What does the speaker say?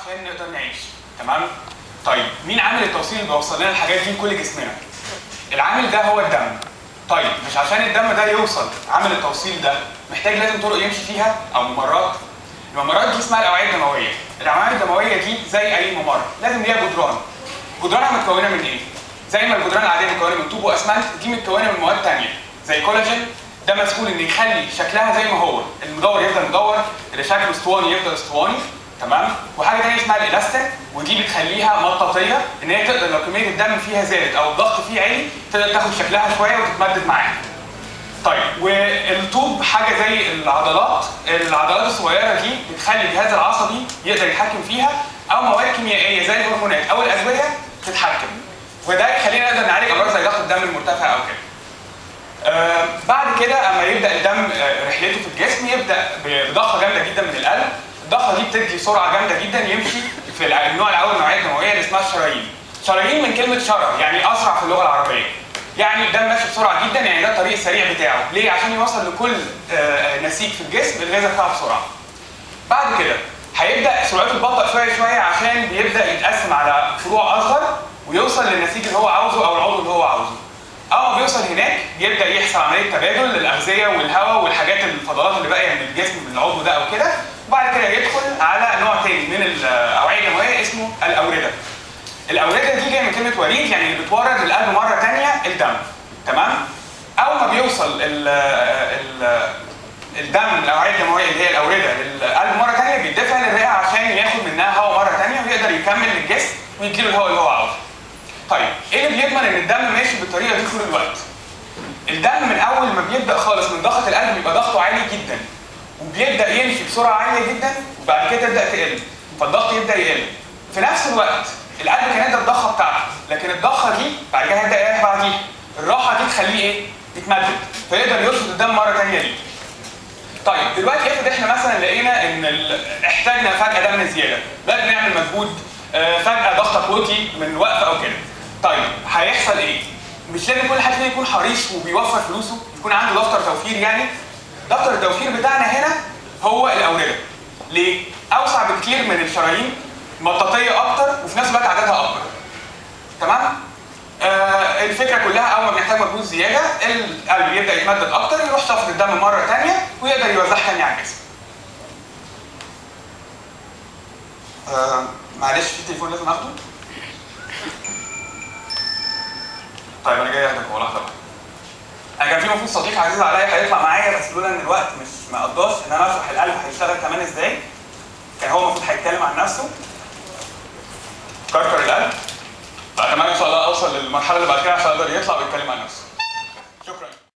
عشان نقدر نعيش تمام طيب مين عامل التوصيل اللي بيوصل لنا الحاجات دي لكل جسمنا العامل ده هو الدم طيب مش عشان الدم ده يوصل عامل التوصيل ده محتاج لازم طرق يمشي فيها او ممرات الممرات دي اسمها الاوعيه الدمويه الاوعيه الدمويه دي زي اي ممر لازم ليها جدران جدرانها متكونه من ايه زي ما الجدران العاديه متكونه من طوب واسمنت دي متكونه من مواد تانية زي كولاجين ده مسؤول ان يخلي شكلها زي ما هو المدور يفضل مدور اللي شكله اسطواني يفضل اسطواني تمام وحاجه ثانيه اسمها الالاستيك ودي بتخليها مطاطيه ان هي تقدر لو كميه الدم فيها زادت او الضغط فيه عالي تقدر تاخد شكلها شويه وتتمدد معاها طيب والطوب حاجه زي العضلات العضلات الصغيره دي بتخلي الجهاز العصبي يقدر يتحكم فيها او مواد كيميائيه زي الهرمونات او الادويه تتحكم وده يخلينا نقدر نعالج امراض زي ضغط الدم المرتفع او كده آه بعد كده اما يبدا الدم آه رحلته في الجسم يبدا بضخه جامده جدا من القلب الضخه دي بتدي سرعه جامده جدا يمشي في النوع الاول النوعيه الدمويه اللي اسمها الشرايين شرايين من كلمه شرر يعني اسرع في اللغه العربيه يعني الدم ماشي بسرعه جدا يعني ده الطريق السريع بتاعه ليه عشان يوصل لكل آه نسيج في الجسم الغذاء بتاعه بسرعه بعد كده هيبدا سرعته تبطأ شويه شويه عشان بيبدا يتقسم على فروع اصغر ويوصل للنسيج اللي هو عاوزه او العضو اللي هو عاوزه اول ما بيوصل هناك يبدا يحصل عمليه تبادل للاغذيه والهواء والحاجات الفضلات اللي باقيه من الجسم من العضو ده او كده وبعد كده يدخل على نوع تاني من الاوعيه الدمويه اسمه الاورده الاورده دي جايه من كلمه وريد يعني اللي بتورد للقلب مره ثانيه الدم تمام اول ما بيوصل ال ال الدم الاوعيه الدمويه اللي هي الاورده للقلب مره ثانيه بيدفع للرئه عشان ياخد منها هواء مره ثانيه ويقدر يكمل للجسم ويديله الهواء اللي هو عاوزه طيب ايه اللي بيضمن ان الدم ماشي بالطريقه دي طول الوقت الدم من اول ما بيبدا خالص من ضغط القلب بيبقى ضغطه عالي جدا وبيبدا يمشي بسرعه عاليه جدا وبعد كده تبدا تقل فالضغط يبدا يقل في نفس الوقت القلب كان ادى الضخه بتاعته لكن الضخه دي بعد كده هيبدا يريح بعديها الراحه دي تخليه ايه يتمدد فيقدر يرصد الدم مره ثانيه ليه طيب دلوقتي افرض احنا مثلا لقينا ان احتاجنا فجاه دم زياده بدأنا نعمل مجهود فجاه ضغطك وطي من وقفه او كده طيب هيحصل ايه مش لازم كل حد فينا يكون حريص وبيوفر فلوسه يكون عنده دفتر توفير يعني دفتر التوفير بتاعنا هنا هو الاورده ليه اوسع بكتير من الشرايين مطاطيه اكتر وفي نفس الوقت عددها اكبر تمام آه الفكره كلها اول ما بنحتاج مجهود زياده القلب يبدا يتمدد اكتر يروح شفط الدم مره ثانيه ويقدر يوزعها تاني على الجسم آه معلش في تليفون لازم اخده طيب انا جاي اخدك والله طبعا انا كان في المفروض صديق عزيز عليا هيطلع معايا بس لولا ان الوقت مش ما قضاش ان انا اشرح القلب هيشتغل كمان ازاي كان هو المفروض هيتكلم عن نفسه كركر القلب فاتمنى ان شاء الله اوصل للمرحله اللي بعد كده عشان يقدر يطلع ويتكلم عن نفسه